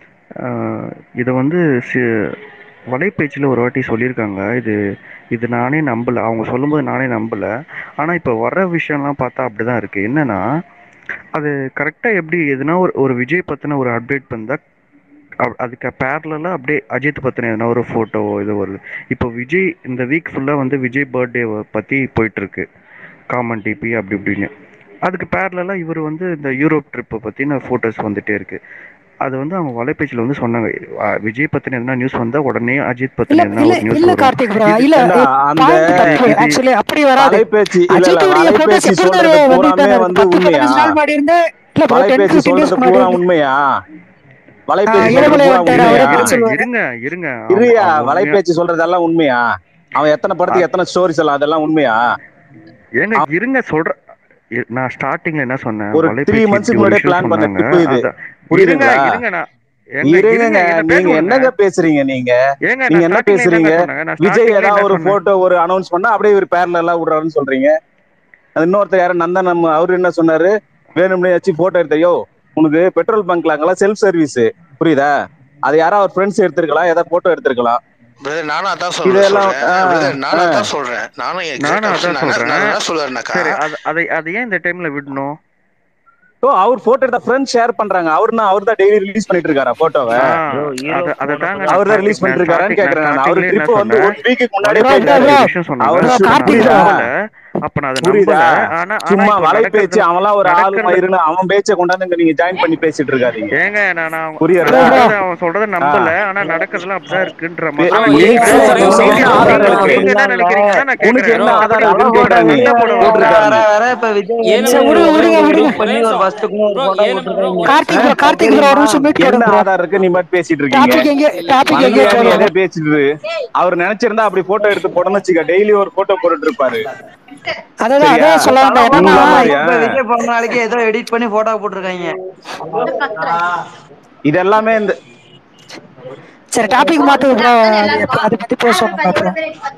ஆஹ் இது வந்து சி வலைபேச்சில் ஒரு வாட்டி சொல்லியிருக்காங்க இது இது நானே நம்பல அவங்க சொல்லும்போது நானே நம்பல ஆனா இப்போ வர்ற விஷயம்லாம் பார்த்தா அப்படிதான் இருக்கு என்னன்னா அது கரெக்டா எப்படி எதுனா ஒரு ஒரு விஜய் பத்தின ஒரு அப்டேட் வந்தா அப்- அதுக்கு பேரலாக அப்படியே அஜித் பத்தின எதனா ஒரு ஃபோட்டோவோ இது வருது இப்போ விஜய் இந்த வீக் ஃபுல்லாக வந்து விஜய் பர்த்டே பற்றி போயிட்டு இருக்கு காமன் டிபி அப்படி இப்படின்னு அதுக்கு பேரலாக இவர் வந்து இந்த யூரோப் ட்ரிப்பை பற்றின ஃபோட்டோஸ் வந்துட்டே இருக்கு அது வந்து அவங்க வலைபேச்சில் வந்து சொன்னாங்க அஹ் விஜய் பற்றின எதனா நியூஸ் வந்தால் உடனே அஜித் இல்ல பற்றின எதனா இல்ல ஒரு நியூஸ் இல்ல வரும் கார்த்திக் ப்ரோ இது இல்ல ஏண்டா அந்த பாயிண்ட் இது தப்பு இது ஆக்சுவலி அப்படி வராது வலைபேச்சு இல்ல இல்ல அஜித்துடைய போட்டோஸ் வலைபேச்சு எப்போ சொல்றது வந்துட்டு பூராமே தானே இருக்கு வந்து பத்து உண்மையா பதினஞ்சு நாள் முன்னாடி இருந்து இல்ல ப்ரோ டென் வலைபேச்சு பிப்டீன் சொல்றது டேஸ்க்கு முன்னாடி பூரா இருந்து உண்மையா ஆஹ் வலைபேச்சு சொல்றது இளமலை பூரா வந்துட்டாரு அவரே உண்மையா பதில் இருங்க சொல்லுவாரு இருங்க இருங்க அவங்க இருயா அவங்க உண்மையா வலைபேச்சு சொல்றதெல்லாம் உண்மையா அவன் எத்தனை அ- படத்துக்கு எத்தனை ஸ்டோரிஸ் எல்லாம் அதெல்லாம் உண்மையா ஏங்க இருங்க சொல்ற இ- நான் ஸ்டார்டிங்ல என்ன சொன்னேன் ஒரு த்ரீ வலைபேச்சு மந்த்ஸ்க்கு இப்படி ஒரு முன்னாடியே விஷயம் பிளான் பண்ண சொன்னாங்க ட்ரிப் இது அதான் இருங்க புரியுதுங்களா இருங்க நான் ஏங்க இருங்க இருங்க என்ன பேச நீங்க விடுங்க என்னங்க பேசுறீங்க நீங்க ஏங்க நீங்க நான் என்ன ஸ்டார்டிங்ல பேசுறீங்க என்னங்க சொன்னேங்க நான் விஜய் ஸ்டார்டிங்ல ஏதாவது என்ன ஒரு சொன்னேன் போட்டோ ஒரு அனௌன்ஸ் பண்ணா அப்படியே ஒரு பேரலா விடுறாருன்னு சொல்றீங்க அது இன்னொருத்தர் யாரும் நந்தன் நம்ம அவரு என்ன சொன்னாரு வேணும்னே வச்சு போட்டோ எடுத்தையோ உனக்கு பெட்ரோல் பங்க்ல அங்கெல்லாம் செல்ஃப் சர்வீஸ் புரியுதா அது யாரோ அவர் ஃப்ரெண்ட்ஸ் எடுத்திருக்கலாம் ஏதாவது போட்டோ எடுத்திருக்கலாம் பிரதர் நானும் அதான் சொல்றேன் இதெல்லாம் சொல்றேன் ஆஹ் பிரதர் நானும் ஆஹ் அதான் சொல்றேன் நானும் எக்ஸாக்ட் நானும் ஆப்ஷன் அதான் நான் சொல்றேன் நான் என்ன சொல்லுவேன்னாக்கா சரி அது அதை அதை ஏன் இந்த டைம்ல விடணும் ஓ அவர் போட்டோ எடுத்த ஃப்ரெண்ட்ஸ் ஷேர் பண்றாங்க அவர்னா அவர் தான் டெய்லி ரிலீஸ் பண்ணிட்டு இருக்காரா போட்டோவை ஆ ப்ரோ அத யூரோப் அதை போன தாங்க நான் அவர் தான் ரிலீஸ் ஸ்டார்டிங் பண்ணிட்டு நான் இருக்காரான்னு ஸ்டார்டிங் நான் கேக்குறேன் நான் அவர் ஸ்டார்டிங்ல என்ன ட்ரிப் வந்து சொன்னேன் ஒன் வீக்கு முன்னாடியே ப்ரோ ப்ரோ போயிட்டாரு ப்ரோ வலைபேச்சில் ஒரு விஷயம் சொன்னாங்க அவர் ப்ரோ அப்ப நான் கார்த்திக் அதை ப்ரோ நம்பல அப்ப நான் அதை புரியுதா நம்பல ஆனா ஆனா சும்மா இப்போ வலைபேச்சு நடக்கிறதுல அவன்லாம் ஒரு ஆள் நடக்கிறதுல மயிருன்னு அவன் பேச்சை கொண்டாந்து இங்க நீங்க ஜாயின் பண்ணி பேசிட்டு இருக்காதீங்க ஏங்க நான் நான் அவங்க- புரியுறதா நான் ப்ரோ ப்ரோ சொல்றத அவன் சொல்றத ஆ நம்பல ஆனா நடக்கிறதுலாம் அப்படிதான் இருக்குன்ற பே- மாதிரி ப்ரோ தான் நான் நீ எனக்கு கேக்குறேன் ஒரே ஒரு உனக்கு டவுட் என்ன ப்ரோ ஆதாரம் நீங்க இருக்கு நீங்க என்ன நினைக்கிறீங்கன்னா நான் உனக்கு கேக்குறேன் என்ன ப்ரோ ஆதாரம் மத்தபடி இருக்குன்னு அவன் கேக்குறேன் போட்டா நீ நீ தான் வர போடுவாங்க வர வர இப்ப விஜய் ஏழு வந்து சரி ப்ரோ விடுங்க ஒரே விடுங்க ஒரே ஒரு விடுங்க எடிட் பண்ணி ஒரே ஒரு நிமிஷம் வருஷத்துக்கு ஒரு ப்ரோ போட்டோ ஏழு ப்ரோ போட்டுருக்காங்க ஒரே கார்த்திக் ப்ரோ நிமிஷம் கார்த்திக் ப்ரோ தெரியுமா ஒரு நிமிஷம் மியூட் என்ன போடுங்க ப்ரோ ஆதாரம் இருக்கு நீ மட்டும் பேசிட்டு இருக்கீங்க டாபிக் எங்க டாபிக் எங்க மண்டையா நீ சொல்லுங்க எதே பேசிட்டு அவர் நினைச்சிருந்தா அப்படி போட்டோ எடுத்து போட்டோம்னு வச்சுக்க டெய்லி ஒரு போட்டோ போட்டுட்டு இருப்பாரு அதான் சரியா அதான் சொல்ல வந்தேன் தலை என்னன்னா உங்கள போட்டோ மாதிரியா இப்ப விஜய் பிறந்த நாளைக்கு ஏதோ எடிட் பண்ணி போட்டோ போட்டிருக்காங்க இது எல்லாமே இந்த சரி டாபிக் மாத்துங்க ப்ரோ அது எப்ப- அதை பத்தி பேசணும் நம்ம அப்புறம்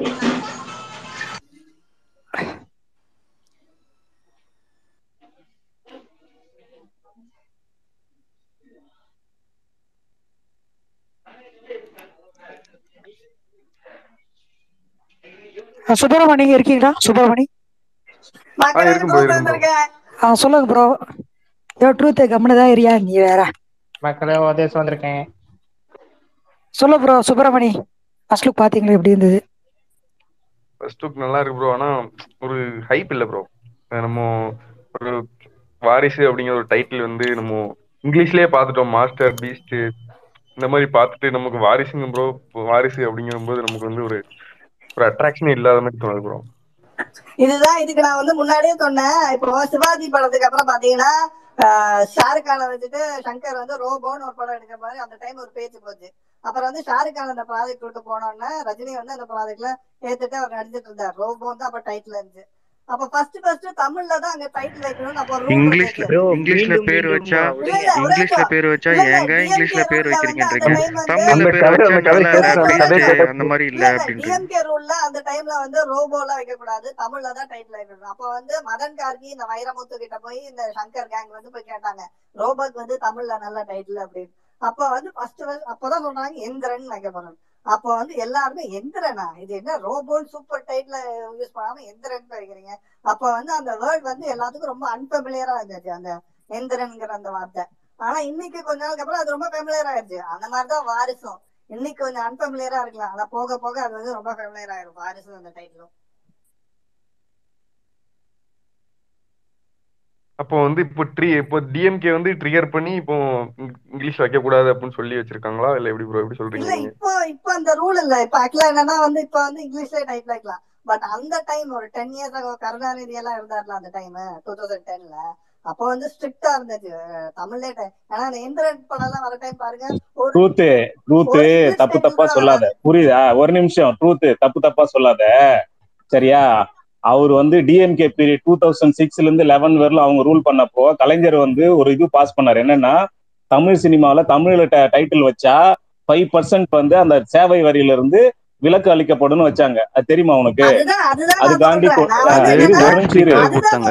அஹ் சுப்பிரமணி நீங்க இருக்கீங்களா சுப்பிரமணி ஆ இருக்கும் ப்ரோ இருக்கும் ப்ரோ ஆ சொல்லுங்க ப்ரோ ஏதோ ட்ரூத் கம்முன்னு தான் ஏரியா நீ வேற மக்களே உதேசம் வந்திருக்கேன் சொல்லு ப்ரோ சுப்பிரமணி ஃபர்ஸ்ட் லுக் பாத்தீங்களா எப்படி இருந்தது ஃபர்ஸ்ட் லுக் நல்லா இருக்கு ப்ரோ ஆனா ஒரு ஹைப் இல்ல ப்ரோ நம்ம ஒரு வாரிசு அப்படிங்கிற ஒரு டைட்டில் வந்து நம்ம இங்கிலீஷ்லயே பார்த்துட்டோம் மாஸ்டர் பீஸ்ட் இந்த மாதிரி பார்த்துட்டு நமக்கு வாரிசுங்க ப்ரோ வாரிசு அப்படிங்கிற போது நமக்கு வந்து ஒரு ஒரு அட்ராக்ஷன் இல்லாத மாதிரி தோணுது ப்ரோ இதுதான் இதுக்கு நான் வந்து முன்னாடியே சொன்னேன் இப்போ சிவாஜி படத்துக்கு அப்புறம் பாத்தீங்கன்னா ஆஹ் ஷாருக் கானை வச்சுட்டு சங்கர் வந்து ரோபோன்னு ஒரு படம் எடுக்கிற மாதிரி அந்த டைம் ஒரு பேச்சு போச்சு அப்புறம் வந்து ஷாருக் கான் அந்த ப்ராஜெக்ட் விட்டு போனோடனே ரஜினி வந்து அந்த ப்ராஜெக்ட்ல ஏத்துட்டு அவர் நடிச்சிட்டு இருந்தார் ரோபோ வந்து அப்ப டைட்டில் இருந்துச்சு அப்ப ஃபர்ஸ்ட் ஃபர்ஸ்ட் தமிழ்ல தான் அங்க டைட்டில் வைக்கணும்னு அப்போ ரூல் இங்கிலீஷ்ல இருந்துச்சு இங்கிலீஷ்ல பேர் வச்சா இல்ல இல்ல ஒரே இங்கிலீஷ்ல பேர் வச்சா இல்ல இல்ல ஏங்க இங்கிலீஷ்ல டிஎம்கே பேர் ரூல்ல வந்து அந்த வைக்கிறீங்கன்றீங்க டைம் வந்து தமிழ்ல அந்த பேர் கதை வச்சா அந்த கதை நல்லா இல்ல கேட்டு அந்த கதை பெஸ்ட் கேட்டு அந்த மாதிரி இல்ல இல்ல இல்ல அப்படின்றீங்க டிஎம்கே ரூல்ல அந்த டைம்ல வந்து ரோபோலாம் வைக்க கூடாது தமிழ்ல தான் டைட்டில் வைக்கணும் அப்ப வந்து மதன் கார்கி இந்த வைரமுத்து கிட்ட போய் இந்த சங்கர் கேங் வந்து போய் கேட்டாங்க ரோபோக்கு வந்து தமிழ்ல நல்ல டைட்டில் அப்படின்னு அப்ப வந்து ஃபர்ஸ்ட் அப்பதான் சொன்னாங்க எந்திரன் வைக்க போறோம் அப்போ வந்து எல்லாருமே எந்திரனா இது என்ன ரோபோன்னு சூப்பர் டைட்டில் யூஸ் பண்ணாம எந்திரன் வைக்கிறீங்க அப்ப வந்து அந்த வேர்ட் வந்து எல்லாத்துக்கும் ரொம்ப அன்பெமிலியரா இருந்துச்சு அந்த எந்திரன்ங்கிற அந்த வார்த்தை ஆனா இன்னைக்கு கொஞ்ச நாளுக்கு அப்புறம் அது ரொம்ப ஃபெமிலியர் ஆயிருச்சு அந்த மாதிரிதான் வாரிசும் இன்னைக்கு கொஞ்சம் அன்பெமிலியரா இருக்கலாம் ஆனா போக போக அது வந்து ரொம்ப ஃபெமிலியர் ஆயிரும் வாரிசு அந்த டைட்டிலும் அப்போ வந்து இப்போ ட்ரீ இப்போ டிஎம்கே வந்து ட்ரிகர் பண்ணி இப்போ இங்- இங்கிலீஷ் வைக்க கூடாது அப்படின்னு சொல்லி வச்சிருக்காங்களா இல்ல எப்படி ப்ரோ எப்படி சொல்றீங்க இல்ல நீங்க இப்போ இப்போ அந்த ரூல் இல்ல இப்ப ஆக்சுவலா என்னன்னா வந்து இப்ப வந்து இங்கிலீஷ்ல டைப் வைக்கலாம் பட் அந்த டைம் ஒரு டென் இயர்ஸ் ஆகும் கருணாநிதி எல்லாம் இருந்தார்ல அந்த டைம் டூ தௌசண்ட் டென்ல அப்போ வந்து ஸ்ட்ரிக்டா இருந்துச்சு அஹ் தமிழ்லே டைம் ஏன்னா அந்த இந்திரன் படம் எல்லாம் வர டைம் பாருங்க ஒரு ட்ரூத்து ட்ரூத்து ஒரு இங்கிலீஷ் தப்பு டைட்டில் தப்பா கூட சொல்லாத வராது புரியுதா ஒரு நிமிஷம் ட்ரூத்து தப்பு தப்பா சொல்லாத சரியா அவர் வந்து டிஎம்கே பீரியட் டூ தௌசண்ட் சிக்ஸ்ல இருந்து லெவன் வரல அவங்க ரூல் பண்ணப்போ கலைஞர் வந்து ஒரு இது பாஸ் பண்ணாரு என்னன்னா தமிழ் சினிமாவில் தமிழ்ல டைட்டில் வச்சா ஃபைவ் பர்சன்ட் வந்து அந்த சேவை வரியில இருந்து விலக்கு அளிக்கப்படும்னு வச்சாங்க அது தெரியுமா உனக்கு அதுதான் அதுதான் நான் அதுக்காண்டி சொல்றேன் கொ- நான் ஆ, வந்து அது இரு, என்னன்னா ஒரு நிமிஷம் இரு ஸ்ட்ரிக்டாக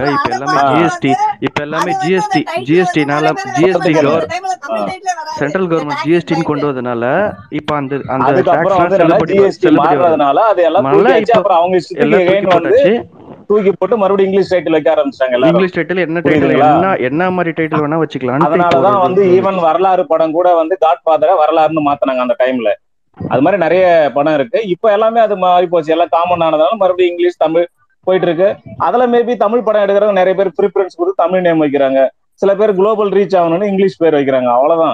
அத கொடுத்தாங்க பார்த்து இப்ப அதை எல்லாமே பார்த்து ஜிஎஸ்டி வந்து இப்ப எல்லாமே அது வந்து ஜிஎஸ்டி அந்த ஜிஎஸ்டி டைட்டில் கவர் வந்து நிறைய பேர் சென்ட்ரல் வந்து கவர்மெண்ட் ஜிஎஸ்டின்னு தமிழ் டைட்டிலே வராது இந்த டாக்கிங் டைட்டில் கொண்டு வந்ததுனால இப்ப அந்த அந்த அதுக்கப்புறம் டாக்ஸ்லாம் வந்து என்னன்னா செல்லுபடி ஜிஎஸ்டி செல்லுபடி வருது மாறுறதுனால அது எல்லாம் அதனால தூக்கியாச்சு இப்போ அப்புறம் அவங்க இஷ்டத்துக்கு எல்லாம் தூக்கி எகைன் வந்து போட்டாச்சு தூக்கி போட்டு மறுபடியும் இங்கிலீஷ் டைட்டில் வைக்க ஆரம்பிச்சிட்டாங்க எல்லாரும் இங்கிலீஷ் டைட்டில் என்ன டைட்டில் புரியுதுங்களா என்ன என்ன மாதிரி டைட்டில் வேணா வச்சுக்கலான்ட்டு இப்போ ஒரு அதனாலதான் ரூல் வந்து ஈவன் வந்துச்சு வரலாறு படம் கூட வந்து காட் ஃபாதரை வரலாறுன்னு மாத்தினாங்க அந்த டைம்ல அது மாதிரி நிறைய படம் இருக்கு இப்போ எல்லாமே அது மாறி போச்சு எல்லாம் காமன் ஆனதால மறுபடியும் இங்கிலீஷ் தமிழ் போயிட்டு இருக்கு அதுல மேபி தமிழ் படம் எடுக்கிறவங்க நிறைய பேர் ப்ரிஃபரன்ஸ் கொடுத்து தமிழ் நேம் வைக்கிறாங்க சில பேர் குளோபல் ரீச் ஆகணும்னு இங்கிலீஷ் பேர் வைக்கிறாங்க அவ்வளவுதான்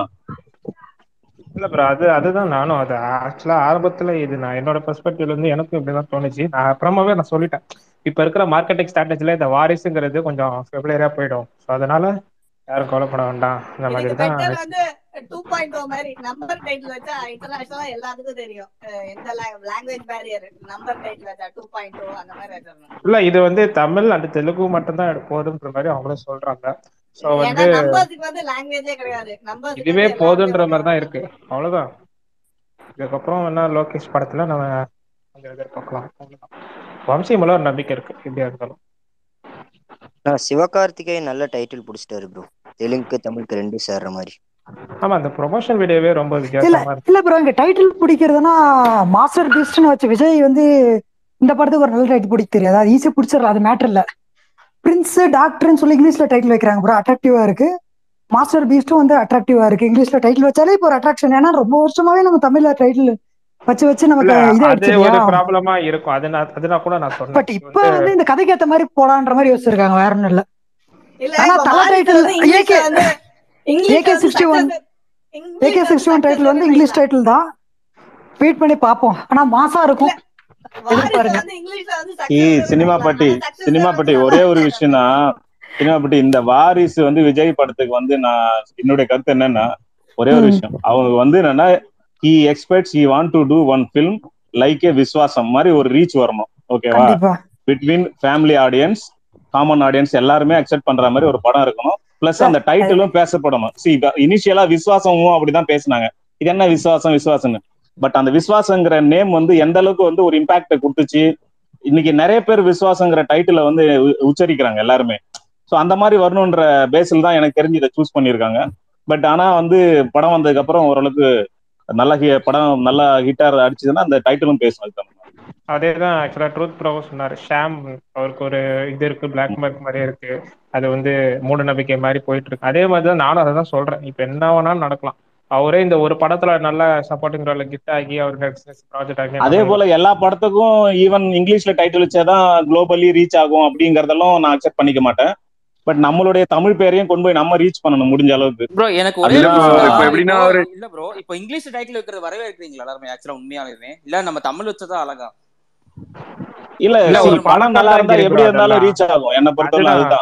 இல்ல ப்ரோ அது அதுதான் நானும் அது ஆக்சுவலா ஆரம்பத்துல இது நான் என்னோட பெர்ஸ்பெக்டிவ்ல இருந்து எனக்கும் இப்படிதான் தோணுச்சு நான் அப்புறமாவே நான் சொல்லிட்டேன் இப்ப இருக்கிற மார்க்கெட்டிங் ஸ்ட்ராட்டஜில இந்த வாரிசுங்கிறது கொஞ்சம் ஃபெமிலியரா போயிடும் ஸோ அதனால யாரும் கவலை பண்ண வேண்டாம் இந்த மாதிரி இதுக்கு தான் பெட்டர் வந்து டூ பாயிண்ட் ஓ மாதிரி நம்பர் டைட்டில் வச்சா இன்டர்நேஷனலா எல்லாத்துக்கும் தெரியும் அஹ் எந்த லாங்குவேஜ் பேரியர் நம்பர் டைட்டில் வச்சா டூ பாயிண்ட் ஓ அந்த மாதிரி வச்சிடணும் இல்ல இது வந்து தமிழ் அண்ட் தெலுங்கு மட்டும்தான் போதுன்ற மாதிரி அவங்களும் சொல்றாங்க ஸோ ஏன்னா வந்து நம்பர்ஸுக்கு வந்து லாங்குவேஜே கிடையாது நம்பர்ஸுக்கு இதுவே வந்து எல்லாருமே போதுன்ற ஓகே மாதிரி தான் தான் இருக்கு அவ்வளவுதான் இதுக்கப்புறம் என்ன லோகேஷ் படத்துல நம்ம கொஞ்சம் எதிர்பார்க்கலாம் அவ்வளவுதான் வம்சி மேல ஒரு நம்பிக்கை இருக்கு எப்படியா இருந்தாலும் நான் சிவகார்த்திகேயன் நல்ல டைட்டில் பிடிச்சிட்டாரு ப்ரோ தெலுங்கு தமிழுக்கு ரெண்டும் சேர்ற மாதிரி ஆமா அந்த ப்ரொமோஷன் வீடியோவே ரொம்ப இல்ல வித்தியாசமா இருக்கு இல்ல ப்ரோ இங்க டைட்டில் பிடிக்கிறதுனா மாஸ்டர் பீஸ்ட்னு வச்ச விஜய் வந்து இந்த படத்துக்கு ஒரு நல்ல டைட்டில் பிடிக்க தெரியாது அது ஈஸியா பிடிச்சிடலாம் அது மேட்டர் இல்ல பிரின்ஸ் டாக்டர்னு சொல்லி இங்கிலீஷ்ல டைட்டில் வைக்கிறாங்க ப்ரோ அட்ராக்டிவா இருக்கு மாஸ்டர் பீஸ்டும் வந்து அட்ராக்டிவா இருக்கு இங்கிலீஷ்ல டைட்டில் வச்சாலே இப்போ ஒரு அட்ராக்ஷன் ஏன்னா ரொம்ப வருஷமாவே நம்ம தமிழ்ல டைட்டில் வச்சு வச்சு இல்ல நமக்கு அது இதாயிடுச்சு ஒரு இல்லையா ப்ராப்ளமா இருக்கும் அது நான் அதுனா கூட நான் சொன்னேன் பட் இது இப்ப வந்து வந்து இந்த கதைக்கு ஏத்த மாதிரி போலான்ற மாதிரி யோசிச்சிருக்காங்க வேற ஒண்ணும் இல்ல இல்ல ஆனா இப்ப தல வாரிசு டைட்டில் வந்து இங்கிலீஷ்ல ஏகே வந்து இங்கிலீஷ்ல ஏகே வந்து சிக்ஸ்டி ஒன் சக்சஸ் ஏகே இங்கிலீஷ்ல வந்து சிக்ஸ்டி ஒன் டைட்டில் வந்து சக்சஸ் இங்கிலீஷ் டைட்டில் தான் வெயிட் பண்ணி பார்ப்போம் ஆனா மாசா இருக்கும் வாரிசு எதிர்பாருங்க வந்து இங்கிலீஷ்ல வந்து ஈ success cinema Patti cinema Patti ஒரே ஒரு விஷயம் தான் சினிமா பட்டி இந்த வாரிசு வந்து விஜய் படத்துக்கு வந்து நான் என்னுடைய கருத்து என்னன்னா ஒரே ஒரு ம் விஷயம் அவங்க வந்து என்னன்னா he expects he want to do one film like a Viswasam மாதிரி ஒரு ரீச் வரணும் ஓகேவா கண்டிப்பா between family audience common audience எல்லாருமே அக்செப்ட் பண்ற மாதிரி ஒரு படம் இருக்கணும் பிளஸ் அந்த டைட்டிலும் பேசப்படணும் சி இனிஷியலா விஸ்வாசமும் அப்படிதான் பேசினாங்க இது என்ன விசுவாசம் விசுவாசம்னு பட் அந்த விசுவாசங்கிற நேம் வந்து எந்த அளவுக்கு வந்து ஒரு இம்பாக்ட கொடுத்துச்சு இன்னைக்கு நிறைய பேர் விசுவாசங்கிற டைட்டில வந்து உ- உச்சரிக்கிறாங்க எல்லாருமே ஸோ அந்த மாதிரி வரணுன்ற பேஸில் தான் எனக்கு தெரிஞ்சு இதை சூஸ் பண்ணியிருக்காங்க பட் ஆனா வந்து படம் வந்ததுக்கு அப்புறம் ஓரளவுக்கு நல்ல hi- படம் நல்லா ஹிட்டார் அடிச்சதுன்னா அந்த டைட்டிலும் பேசும் அதுக்கு தகுந்த மாதிரி. அதே தான் ஆக்சுவலா ட்ரூத் ப்ரோ சொன்னாரு ஷாம் அவருக்கு ஒரு இது இருக்கு பிளாக் மார்க் மாதிரியே இருக்கு அது வந்து மூட நம்பிக்கை மாதிரி போயிட்டு இருக்கு அதே மாதிரி தான் நானும் அதை தான் சொல்றேன் இப்ப என்ன வேணாலும் நடக்கலாம் அவரே இந்த ஒரு படத்துல நல்ல சப்போர்ட்டிங் ரோல கிஃப்ட் ஆகி அவர் ப்ராஜெக்ட் ஆகி அதே நம்ம போல எல்லா படத்துக்கும் ஈவன் இங்கிலீஷ்ல டைட்டில் வச்சாதான் குளோபலி ரீச் ஆகும் அப்படிங்கறதெல்லாம் நான் அக்செப்ட் பண்ணிக்க மாட்டேன் பட் நம்மளுடைய தமிழ் பேரையும் கொண்டு போய் நம்ம ரீச் பண்ணணும் முடிஞ்ச அளவுக்கு ப்ரோ எனக்கு ஒரே ஒரு அதுதான் விஷயம் இப்ப தான் எப்படின்னா இப்போ ஒரு இல்ல ப்ரோ இப்போ இங்கிலீஷ் டைட்டில் வைக்கிறது வரவே இருக்கிறீங்களா எல்லாருமே ஆக்சுவலா உண்மையாலுமே இல்ல நம்ம தமிழ் வச்சதா அழகா இல்ல இல்ல see, ஒரு படம் நல்லா இருந்தா பணக்காரங்க எப்படி ப்ரோ இருந்தாலும் அதெல்லாம் ரீச் ஆகும் என்ன பொறுத்தவரை அதுதான் அதுதான்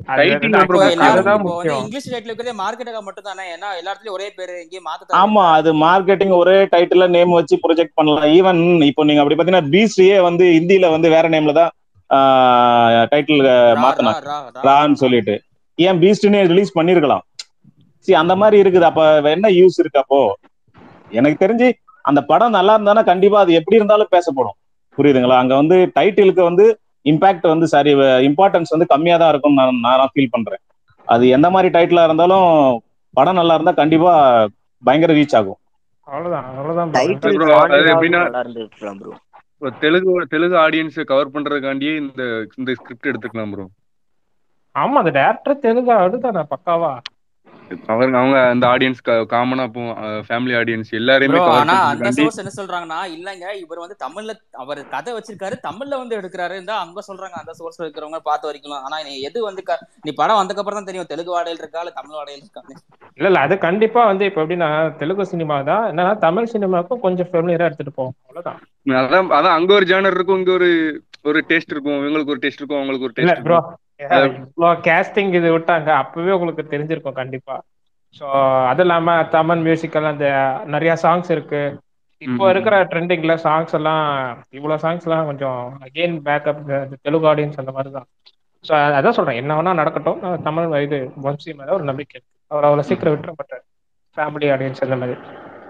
அது டைட்டில் அதுதான் தான் bro இப்போ actually எல்லாரும் முக்கியம் அதுதான் இப்போ வந்து முக்கியம் இங்கிலீஷ் டைட்டில் இருக்கிறதே மார்க்கெட்டுக்காக மட்டும் தானே ஏன்னா எல்லா இடத்துலயும் ஒரே பேரு எங்கேயும் மாத்த ஆமா தேவையில்ல அது மார்க்கெட்டிங் ஒரே டைட்டில் நேம் வச்சு ப்ரொஜெக்ட் பண்ணலாம் ஈவன் இப்போ நீங்க அப்படி பாத்தீங்கன்னா பீஸ்டியே வந்து ஹிந்தில வந்து வேற நேம்ல தான் டைட்டில் ரா ரா மாத்தினாங்க ரா ரா ரான்னு சொல்லிட்டு ஏன் பீஸ்ட்னே ரிலீஸ் பண்ணிருக்கலாம் சரி அந்த மாதிரி இருக்குது அப்ப என்ன யூஸ் இருக்கு அப்போ எனக்கு தெரிஞ்சு அந்த படம் நல்லா இருந்தானா கண்டிப்பா அது எப்படி இருந்தாலும் பேசப்படும் புரியுதுங்களா அங்க வந்து டைட்டிலுக்கு வந்து இம்பாக்ட் வந்து சரி இம்பார்ட்டன்ஸ் வந்து கம்மியா தான் இருக்கும்னு நான் நான் ஃபீல் பண்றேன் அது எந்த மாதிரி டைட்டிலா இருந்தாலும் படம் நல்லா இருந்தா கண்டிப்பா பயங்கர ரீச் ஆகும் அவ்வளவுதான் அவ்வளவுதான் ப்ரோ டைட்டில் bro, அது எப்படின்னா நல்லா இருந்துருக்கலாம் ப்ரோ இப்போ தெலுங்கு தெலுங்கு ஆடியன்ஸை கவர் பண்றதுக்காண்டியே இந்த இந்த ஸ்கிரிப்ட் எடுத்துக்கலாம் ப்ரோ ஆமா அந்த டேரக்டர் தெலுங்கு அதுதானே பக்காவா அவங்க அவங்க அந்த ஆடியன்ஸ் காமனா இப்போ ஃபேமிலி ஆடியன்ஸ் எல்லாரையுமே ப்ரோ கவர் ஆனா அந்த பண்றதுக்காண்டி சோர்ஸ் என்ன சொல்றாங்கன்னா இல்லங்க இவர் வந்து தமிழ்ல அவர் கதை வச்சிருக்காரு தமிழ்ல வந்து எடுக்கிறாரு தான் அங்க சொல்றாங்க அந்த சோர்ஸ்ல இருக்கிறவங்க பார்த்து வரைக்கும் ஆனா நீ எது வந்து க- நீ படம் வந்ததுக்கு அப்புறம் தான் தெரியும் தெலுங்கு வாடையில் இருக்கா இல்ல தமிழ் வாடையில் இருக்கான்னு இல்ல இல்ல அது கண்டிப்பா வந்து இப்ப எப்படின்னா தெலுங்கு சினிமா தான் என்னன்னா தமிழ் சினிமாவுக்கும் கொஞ்சம் ஃபெமிலியரா எடுத்துட்டு போவோம் அவ்வளவுதான் அதான் அதான் அங்க ஒரு ஜானர் இருக்கும் இங்க ஒரு ஒரு டேஸ்ட் இருக்கும் இவங்களுக்கு ஒரு டேஸ்ட் இருக்கும் அவங்களுக்கு ஒரு இல்ல டேஸ்ட் ப்ரோ இருக்கும் இவ்வளோ கேஸ்டிங் இது விட்டாங்க அப்பவே உங்களுக்கு தெரிஞ்சிருக்கும் கண்டிப்பா ஸோ அது இல்லாம தமிழ் மியூசிக்கல் அந்த நிறைய சாங்ஸ் இருக்கு இப்போ ம், ம், இருக்கிற ட்ரெண்டிங்ல சாங்ஸ் எல்லாம் இவ்வளவு சாங்ஸ் எல்லாம் கொஞ்சம் அகெயின் பேக்கப் தெலுங்கு ஆடியன்ஸ் அந்த மாதிரி தான் ஸோ அதான் சொல்றேன் என்ன வேணா நடக்கட்டும் அஹ் தமிழ் இது வம்சி மேல ஒரு நம்பிக்கை இருக்கு அவர் அவ்வளவு ம். சீக்கிரம் விட்டுற மாட்டார் ஃபேமிலி ஆடியன்ஸ் அந்த மாதிரி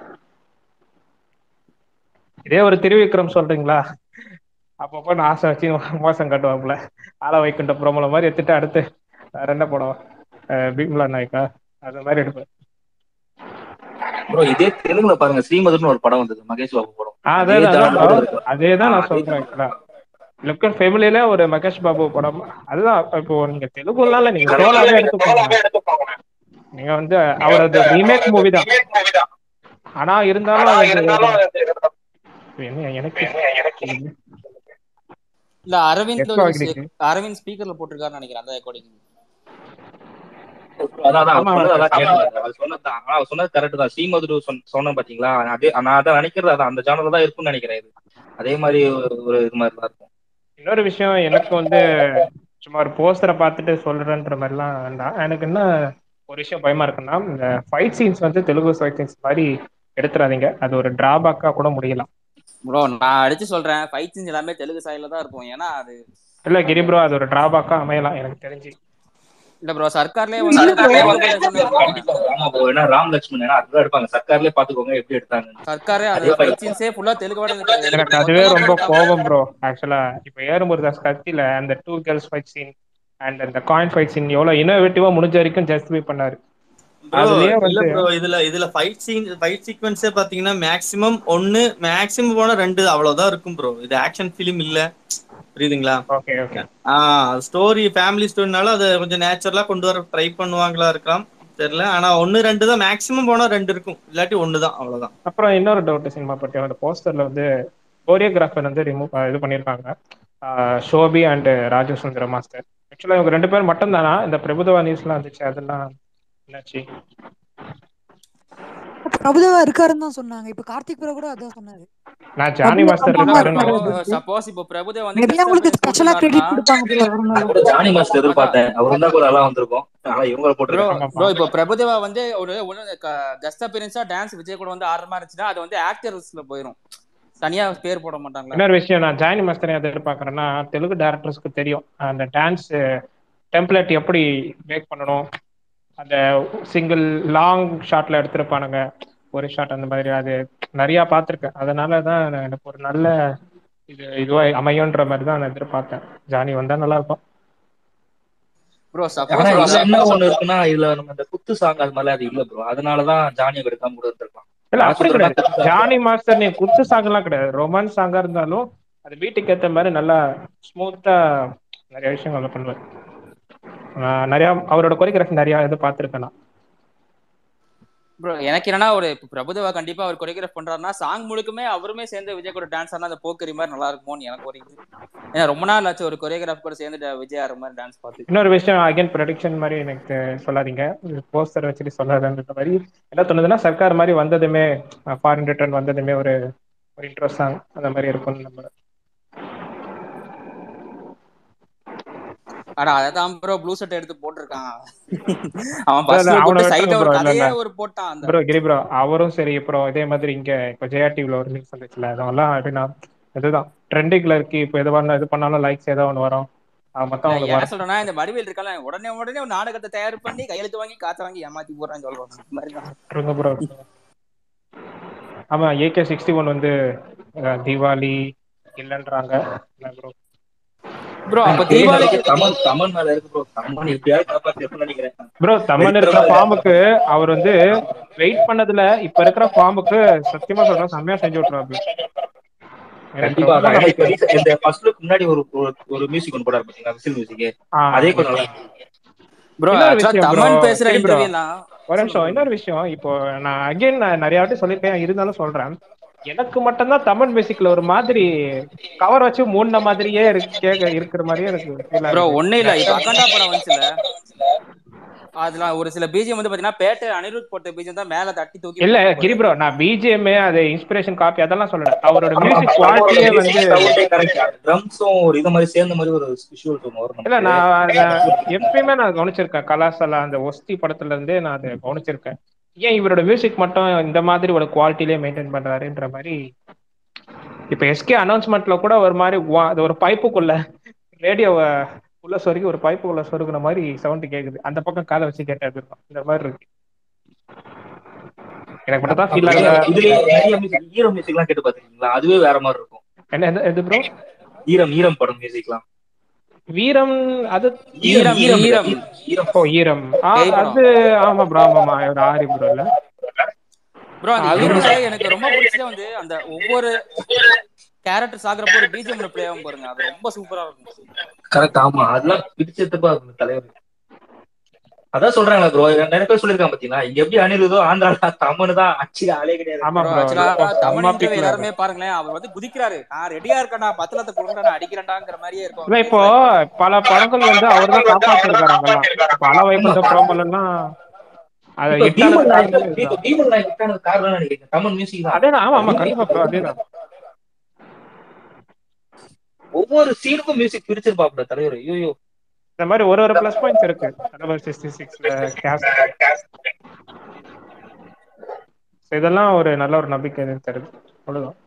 இதே ஒரு திருவிக்ரம் சொல்றீங்களா அப்பப்போ நான் ஆசை வச்சு மோசம் கட்டுவாப்புல ஆள வைக்கின்ற ப்ரோமோல மாதிரி எடுத்துட்டு அடுத்து வேற என்ன படம் அஹ் பீம்லா நாயக்கா அந்த மாதிரி எடுப்பேன் ப்ரோ இதே தெலுங்குல பாருங்க ஸ்ரீமதுன்னு ஒரு படம் வந்தது மகேஷ் பாபு படம் ஆ, அதே அதான் அதான் ஜானரோட bro. இருக்கு அதே தான் ஆ, நான் அதே சொல்றேன் ஆக்சுவலா லுக்கன் ஃபேமிலியில ஒரு மகேஷ் பாபு படம் அதுதான் இப்போ நீங்க தெலுங்குலாம் இல்ல நீங்க சோலாவே எடுத்துக்கோங்க நீங்க வந்து அவரது ரீமேக் மூவி தான் ஆனா இருந்தாலும் அது என்ன எனக்கு இல்ல அரவிந்த் Echo ஒரு ஆகிடுச்சு. அரவிந்த் ஸ்பீக்கர்ல போட்டிருக்காருன்னு நினைக்கிறேன் அந்த ரெக்கார்டிங் அதான் அதான் அவர் ஆமா, சொன்னது ஆமா. அதான் கேட்டேன் அவர் சொன்னதுதான் ஆனா அவர் சொன்னது கரெக்ட் தான் ஸ்ரீமதுரு சொன்ன சொன்னேன் பாத்தீங்களா அதே நான் அதான் நினைக்கிறது அதான் அந்த ஜானர்ல தான் இருக்கும்னு நினைக்கிறேன் இது அதே மாதிரி ஒரு ஒரு இது மாதிரி தான் இருக்கும் இன்னொரு விஷயம் எனக்கு வந்து சும்மா ஒரு போஸ்டரை பார்த்துட்டு சொல்றேன்ற மாதிரிலாம் வேண்டாம் எனக்கு என்ன ஒரு விஷயம் பயமா இருக்குன்னா இந்த ஃபைட் சீன்ஸ் வந்து தெலுங்கு ஃபைட் சீன்ஸ் மாதிரி எடுத்துறாதீங்க அது ஒரு டிராபேக்கா கூட முடியலாம் ப்ரோ நான் அடிச்சு சொல்றேன் ஃபைட் சீன்ஸ் எல்லாமே தெலுங்கு சாயில தான் இருக்கும் ஏன்னா அது இல்ல கிரி ப்ரோ அது ஒரு டிராபேக்கா அமையலாம் எனக்கு தெரிஞ்சு இல்ல ப்ரோ சர்க்கார்லயே வந்து கண்டிப்பா ஆமா ப்ரோ ஏன்னா ராம் லட்சுமண் ஏன்னா அதுதான் எடுப்பாங்க சர்க்கார்லயே பாத்துக்கோங்க எப்படி எடுத்தாங்க சர்க்காரே அதே அந்த ஃபைட் சீன்ஸே ஃபுல்லா தெலுங்கு வாட எனக்கு அதுவே ரொம்ப கோபம் ப்ரோ ஆக்சுவலா இப்ப ஏறுமுருதாஸ் கத்தில அந்த two girls fight scene and அந்த காயின் ஃபைட் சீன் எவ்வளவு இன்னோவேட்டிவா முடிஞ்ச வரைக்கும் ஜஸ்டிஃபை பண்ணாரு ப்ரோ அதுலயே இல்ல வந்து ப்ரோ இதுல இதுல ஃபைட் சீன் ஃபைட் சீக்வன்ஸே பாத்தீங்கன்னா மேக்ஸிமம் ஒன்னு மேக்ஸிமம் போனா ரெண்டு அவ்வளவுதான் இருக்கும் ப்ரோ இது ஆக்ஷன் ஃபிலிம் இல்ல புரியுதுங்களா ஓகே ஓகே ஆஹ் ஸ்டோரி ஃபேமிலி ஸ்டோரினால அதை கொஞ்சம் நேச்சுரலா கொண்டு வர ட்ரை பண்ணுவாங்களா இருக்கலாம் தெரியல ஆனா ஒன்னு ரெண்டு தான் மேக்ஸிமம் போனா ரெண்டு இருக்கும் இல்லாட்டி ஒன்னு தான் அவ்வளவுதான் அப்புறம் இன்னொரு டவுட் சினிமா பத்தி அந்த போஸ்டர்ல வந்து கோரியோகிராஃபர் வந்து ரிமூவ் இது பண்ணியிருக்காங்க ஆஹ் ஷோபி அண்ட் ராஜு சுந்தர மாஸ்டர் ஆக்சுவலா இவங்க ரெண்டு பேர் மட்டும் தானா இந்த பிரபுதவா நியூஸ்லாம் வந்துச்சு அதெல்லாம் என்னாச்சு பிரபுதேவா இருக்காருன்னு தான் சொன்னாங்க இப்ப கார்த்திக் ப்ரோ கூட அதான் சொன்னாரு நான் ஜானி மாஸ்டர் பிரபுதேவா இருக்காருன்னு இருக்காரு நினைச்சேன். அப்படின்னு. சப்போஸ் இப்போ பிரபுதேவ் வந்து மேபி அவங்களுக்கு ஸ்பெஷலா கிரெடிட் கொடுப்பாங்க போல நான் கூட ஜானி மாஸ்டர் எதிர்பார்த்தேன் அவர் இருந்தா கூட நல்லா வந்திருக்கும் ஆனா இவங்க ப்ரோ போட்டிருக்காங்க ப்ரோ இப்போ பிரபுதேவா வந்து ஒரு ஒன்று கஸ்ட் அப்பியரன்ஸா டான்ஸ் விஜய் கூட வந்து ஆடுற மாதிரி இருந்துச்சுன்னா அது வந்து ஆக்டர்ஸ்ல போயிடும் தனியா பேர் போட மாட்டாங்களா இன்னொரு விஷயம் நான் ஜானி மாஸ்டர் எதை எதிர்பார்க்கறேன்னா தெலுங்கு டேரக்டர்ஸ்க்கு தெரியும் அந்த டான்ஸ் டெம்ப்ளேட் எப்படி மேக் பண்ணணும் அந்த சிங்கிள் லாங் ஷாட்ல எடுத்திருப்பானுங்க ஒரு ஷாட் அந்த மாதிரி அது நிறைய பார்த்துருக்கேன் அதனால தான் எனக்கு ஒரு நல்ல இது இதுவா அமையுன்ற மாதிரி தான் நான் எதிர்பார்த்தேன் ஜானி வந்தா நல்லா இருக்கும் ப்ரோ ஆனா சப்போஸ் இதுல என்ன ஒண்ணு இருக்குன்னா இதுல நம்ம இந்த குத்து சாங் அது மாதிரி அது இல்ல ப்ரோ அதனாலதான் ஜானியை எடுக்காம கூட இருந்திருக்கலாம் இல்ல நான் அப்படி சொல்றேன்னா கிடையாது குத்து song ஜானி மாஸ்டர் நீ குத்து சாங் எல்லாம் கிடையாது ரொமான்ஸ் சாங்கா இருந்தாலும் அது வீட்டுக்கு ஏத்த மாதிரி நல்லா ஸ்மூத்தா நிறைய விஷயங்கள் பண்ணுவார் நான் நிறைய அவரோட கொரியோகிராஃபி நிறைய இது பார்த்துருக்கேன் நான் ப்ரோ எனக்கு என்னன்னா ஒரு இப்ப பிரபுதேவா கண்டிப்பா அவர் கொரியோகிராஃப் பண்றாருன்னா சாங் முழுக்குமே அவருமே சேர்ந்து விஜய் கூட டான்ஸ் ஆனா அந்த போக்கரி மாதிரி நல்லா இருக்குமோன்னு எனக்கு ஒரு இது ஏன்னா ரொம்ப நாள் ஆச்சு ஒரு கொரியோகிராஃப் கூட சேர்ந்து ட- விஜய் ஆடுற மாதிரி டான்ஸ் பார்த்து இன்னொரு விஷயம் அகைன் ப்ரொடிக்ஷன் மாதிரி எனக்கு சொல்லாதீங்க போஸ்டர் வச்சுட்டு சொல்லாதன்ற மாதிரி என்ன தோணுதுன்னா சர்க்கார் மாதிரி வந்ததுமே ஃபாரின் ரிட்டர்ன் வந்ததுமே ஒரு ஒரு இன்ட்ரோ சாங் அந்த மாதிரி இருக்கும்னு நம்ம அட அதான் ப்ரோ ப்ளூ ஷர்ட் எடுத்து போட்டிருக்கான் அவன் இல்ல, இல்ல, பஸ்ல அவனை கூப்பிட்டு விட்டுருங்க சைட்டா ஒரு ப்ரோ இல்ல கதையே இல்ல ஒரு போட்டான் அந்த ப்ரோ கிரி ப்ரோ அவரும் சரி அப்புறம் இதே மாதிரி இங்க இப்போ ஜெயா டிவில ஒரு நியூஸ் வந்துச்சுல அதெல்லாம் எப்படின்னா இதுதான் ட்ரெண்டிங்ல இருக்கு இப்போ எது பண்ண இது பண்ணாலும் லைக்ஸ் ஏதோ ஒன்று வரும் அது நான் மத்தவங்களுக்கு ஏன் வரும் சொல்றேன்னா இந்த வடிவேல் இருக்கல உடனே உடனே ஒரு நாடகத்தை தயார் பண்ணி கையெழுத்து வாங்கி காத்து வாங்கி ஏமாத்தி போடுறான்னு சொல்றோம் இந்த மாதிரி தான் இருங்க ப்ரோ ஆமா ஏகே சிக்ஸ்டி ஒன் வந்து அஹ், தீபாவளி இல்லைன்றாங்க ப்ரோ ப்ரோ அப்ப பேய் தீபாவளிக்கு நம்பிக்கை தமன் தமன் மேல இருக்கு ப்ரோ தமன் எப்படியாவது காப்பாத்தி நினைக்கிறேன் ப்ரோ தம்மன் இருக்கிற வெறித்தனமா ஃபார்முக்கு அவர் வந்து வெயிட் பண்ணதுல இப்ப இருக்கிற ஃபார்முக்கு சத்தியமா சொல்றேன் செம்மையா செஞ்சு விட்டுருவாப்ல எனக்கு கண்டிப்பா ரொம்ப அதான் ஏன்னா இப்ப நம்பிக்கை recent- இந்த ஃபர்ஸ்ட் லுக் முன்னாடி ஒரு ஒரு- ஒரு மியூசிக் ஒன்று போடாரு பாத்தீங்களா விசில் மியூசிக் ஆ. அதே கொஞ்சம் நல்லா இருக்கு. ப்ரோ இன்னொரு ஆக்சுவலா விஷயம் bro. தமன் பேசுற சரி bro. இன்டர்வியூலாம் ஒரு நிமிஷம் இன்னொரு விஷயம் இப்போ நான் அகைன் நான் நிறைய வாட்டி சொல்லியிருக்கேன் இருந்தாலும் சொல்றேன் எனக்கு மட்டும்தான் தமிழ் மியூசிக்ல ஒரு மாதிரி கவர் வச்சு மூடின மாதிரியே இருக்கு கேட்க இருக்கிற மாதிரியே எனக்கு ஃபீல் ப்ரோ ஆகுது ஒண்ணு இல்ல இப்ப அகண்டா படம் வந்துச்சுல அதுல ஒரு சில பிஜிஎம் வந்து பாத்தீங்கன்னா பேட்டை அனிருத் போட்ட பிஜிஎம் தான் மேல தட்டி தூக்கி இல்ல போட்டு கிரி ப்ரோ நான் பிஜிஎம் அது இன்ஸ்பிரேஷன் காப்பி அதெல்லாம் சொல்லல அவரோட ஆமா, மியூசிக் ஆமா, குவாலிட்டியே அவரோட வந்து music sound ஏ correct. drums-உம் ஒரு இது மாதிரி சேர்ந்த மாதிரி ஒரு visuals ஒண்ணு வரும் இல்ல நமக்கு. நான் நான் எப்பயுமே நான் கவனிச்சிருக்கேன் கலாசலா அந்த ஒஸ்தி படத்துல இருந்தே நான் அதை கவனிச்சிருக்கேன் ஏன் இவரோட மியூசிக் மட்டும் இந்த மாதிரி ஒரு குவாலிட்டிலே மெயின்டைன் பண்றாருன்ற மாதிரி இப்ப எஸ்கே அனௌன்ஸ்மெண்ட்ல கூட ஒரு மாதிரி வா- அது ஒரு பைப்புக்குள்ள ரேடியோவை உள்ள சொருகி ஒரு பைப்புக்குள்ள சொருகுன மாதிரி சவுண்ட் கேக்குது அந்த பக்கம் காதை வச்சு கேட்டது இந்த மாதிரி இருக்கு எனக்கு மட்டும் தான் ஃபீல் இதுலயே ஆகுதா இதுலயே நிறைய music, ஈரம் மியூசிக் எல்லாம் கேட்டு பாத்தீங்களா அதுவே வேற மாதிரி இருக்கும் என்ன எது- எது ப்ரோ ஈரம் ஈரம் படம் மியூசிக்லாம் வீரம் அது ஈரம் ஈரம் இல்ல, ஈரம். ஈரம் ஓ ஈரம் ஆ, பேய் படம். அது ஆமா ப்ரோ ஆமாமா ஒரு ஆரி ப்ரோ இல்ல ப்ரோ அந்த அது ஈரம்ல எனக்கு ரொம்ப பிடிச்சதே வந்து அந்த ஒவ்வொரு கேரக்டர் சாகுறப்போ ஒரு பிஜிஎம் ப்ளே ஆகும் பாருங்க அது ரொம்ப சூப்பரா இருக்கும் கரெக்ட் ஆமா அதெல்லாம் பிடிச்சதுப்பா தலைவர் அதான் சொல்றாங்களா ப்ரோ நிறைய பேர் சொல்லிருக்காங்க பாத்தீங்களா இங்க எப்படி அணிருதோ ஆந்திரா தமனு தான் அச்சு ஆளே கிடையாது ஆமா ப்ரோ ப்ரோ ஆக்சுவலா தமிழ் செம்ம இன்டர்வியூ பீக்ல எல்லாருமே பாருங்களேன் அவர் வந்து குதிக்கிறாரு நான் ரெடியா இருக்கேன்டா பத்தலத்தை கொடுங்கடா நான் அடிக்கிறேன்டாங்கிற மாதிரியே இருக்கும் இல்ல இப்போ பல படங்கள் வந்து அவர் தான் காப்பாத்திருக்காரு அங்கெல்லாம் இப்போ அள வைகுண்ட புறம்பலாம் அதை இப்ப இட்டானது பீமன் நாயக் காரணமே இப்ப இதுதான் பீமன் நாயக் விட்டானது காரணம் நினைக்கிறேன் தமிழ் மியூசிக் தான் அதேதான் ஆமா ஆமா கண்டிப்பா ப்ரோ அதேதான் ஒவ்வொரு சீனுக்கும் மியூசிக் பிரிச்சிருப்பாப்ல தலைவர் ஐயோ இந்த மாதிரி ஒரு ஒரு ப்ளஸ் பாயிண்ட்ஸ் இருக்கு தலைவர் சிக்ஸ்டி சிக்ஸ்ல கேஸ்ட் இதெல்லாம் ஒரு நல்ல ஒரு நம்பிக்கை தருது அவ்வளவுதான்